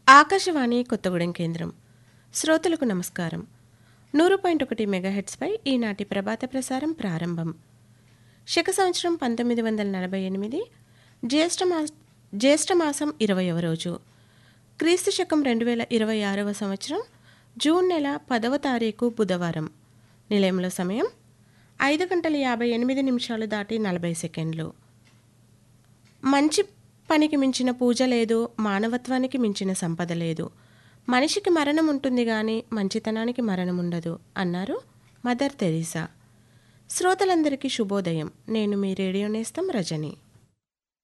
ఆకాశవాణి కొత్తగూడెం కేంద్రం శ్రోతలకు నమస్కారం నూరు పాయింట్ ఒకటి మెగాహెట్స్పై ఈనాటి ప్రభాత ప్రసారం ప్రారంభం శక సంవత్సరం పంతొమ్మిది వందల నలభై ఎనిమిది జ్యేష్ఠమా జ్యేష్ఠమాసం ఇరవయవ రోజు క్రీస్తు శకం రెండు వేల ఇరవై ఆరవ సంవత్సరం జూన్ నెల పదవ తారీఖు బుధవారం నిలయంలో సమయం ఐదు గంటల యాభై ఎనిమిది నిమిషాలు దాటి నలభై సెకండ్లు మంచి పనికి మించిన పూజ లేదు మానవత్వానికి మించిన సంపద లేదు మనిషికి మరణం ఉంటుంది కానీ మంచితనానికి మరణం ఉండదు అన్నారు మదర్ తెరీసా శ్రోతలందరికీ శుభోదయం నేను మీ రేడియో నేస్తం రజని